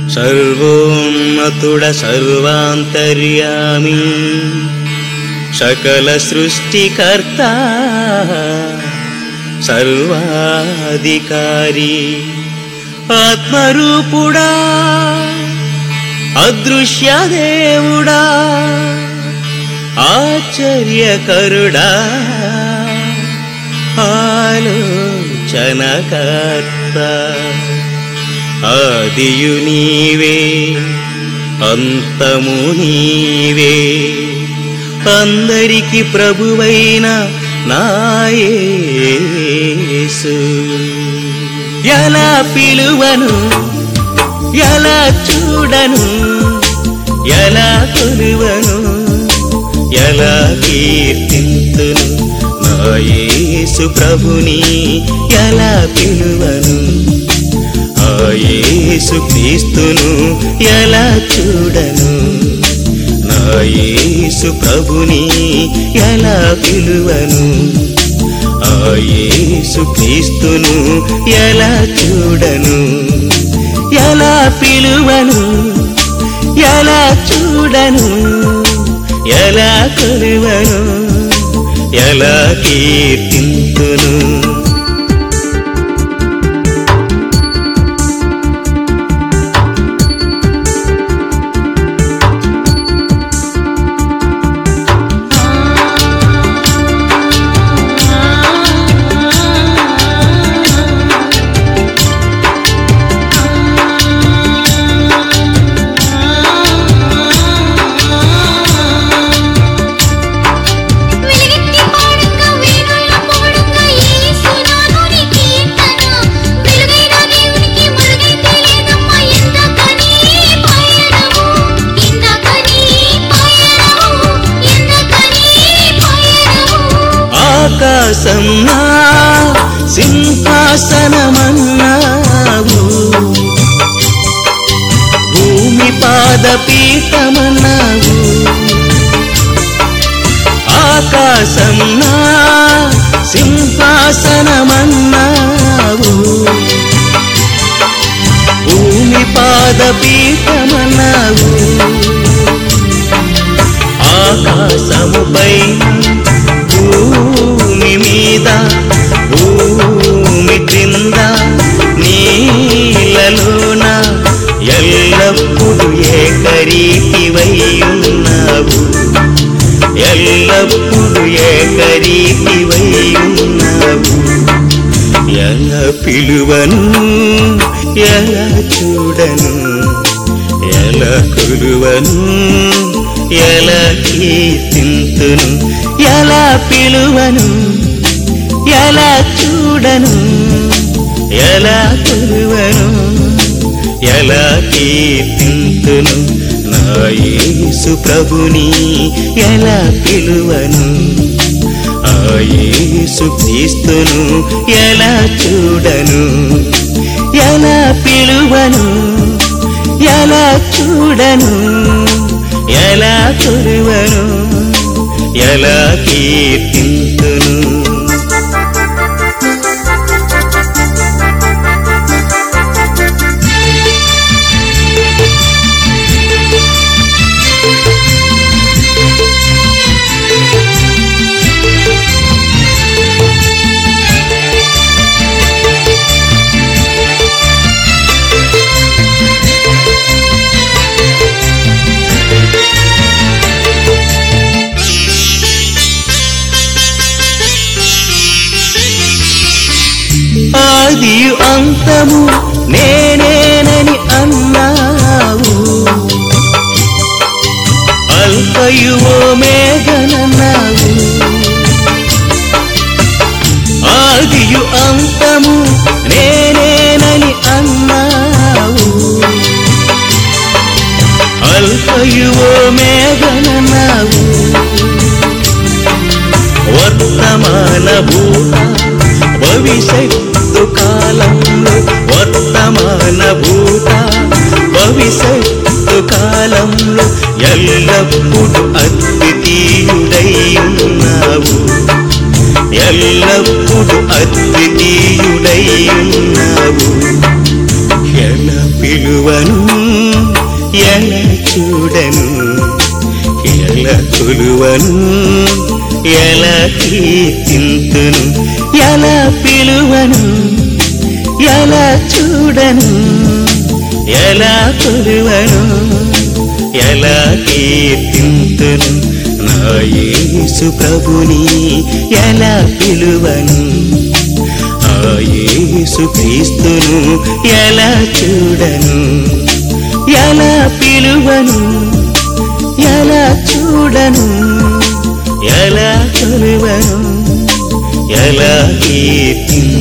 సర్వోన్నతుడ సర్వాంతర్యామి సకల సృష్టికర్త సర్వాధికారి ఆత్మరూపుడా అదృశ్య దేవుడా ఆశ్చర్యకరుడా ఆలోచనకర్త ఆదియు నీవే అంతము నీవే అందరికి ప్రభువైన నాయేసు ఎలా పిలువను ఎలా చూడను ఎలా కొలువను ఎలా కీర్తింతును నా యేసు ప్రభుని ఎలా పిలువను ఆ యేసు క్రీస్తును ఎలా చూడను నా యేసు ప్రభుని ఎలా పిలువను ఆ యేసు క్రీస్తును ఎలా చూడను ఎలా పిలువను ఎలా చూడను ఎలా కొలువను ఎలా కీర్తింతును వెలిగెత్తి పాడంగా వేణుల పాడంగా యేసునాథుని కీర్తన వెలుగైన దేవునికి మరుగైతే లేదమ్మా ఎందకని పయనము ఎందకని పయనము ఎందకని పయనము ఆకాశం నా సింహాసనమన్నావు భూమి పాదపీఠమన్నావు ఆకాశం నా సింహాసనమన్నావు భూమి పాదపీఠమన్నావు ఆకాశముపై భూమి మీద భూమి క్రింద నీళ్ళలోన ఎల్లప్పుడు ఏకరీతివై ఉన్నావు ఎల్లప్పుడు ఏకరీతివై ఉన్నావు ఎలా పిలువను ఎలా చూడను ఎలా కొలువను ఎలా కీర్తింతును ఎలా పిలువను ఎలా చూడను ఎలా కొలువను ఎలా కీర్తింతును నా యేసు ప్రభుని ఎలా పిలువను ఆ యేసు క్రీస్తును ఎలా చూడను ఎలా పిలువను ఎలా చూడను ఎలా కొలువను ఎలా కీర్తింతును ఆదియు అంతము నేనేనని అన్నావు అల్పయు మేఘనన్నావు ఆదియు అంతము నేనేనని అన్నావు అల్పయు మేఘనన్నావు వర్తమాన భూత భవిష్యత్తు కాలంలో వర్తమాన భూత భవిష్యత్తు కాలంలో ఎల్లప్పుడు అద్వితీయుడై ఉన్నావు ఎల్లప్పుడు అద్వితీయుడై ఉన్నావు ఎలా పిలువను ఎలా చూడను ఎలా కొలువను ఎలా కీర్తింతును ఎలా పిలువను ఎలా చూడను ఎలా కొలువను ఎలా కీర్తింతును నా యేసు ప్రభుని ఎలా పిలువను ఆ యేసు క్రీస్తును ఎలా చూడను ఎలా పిలువను ఎలా చూడను ఎలా కొలువను ఎలా కీర్తింతును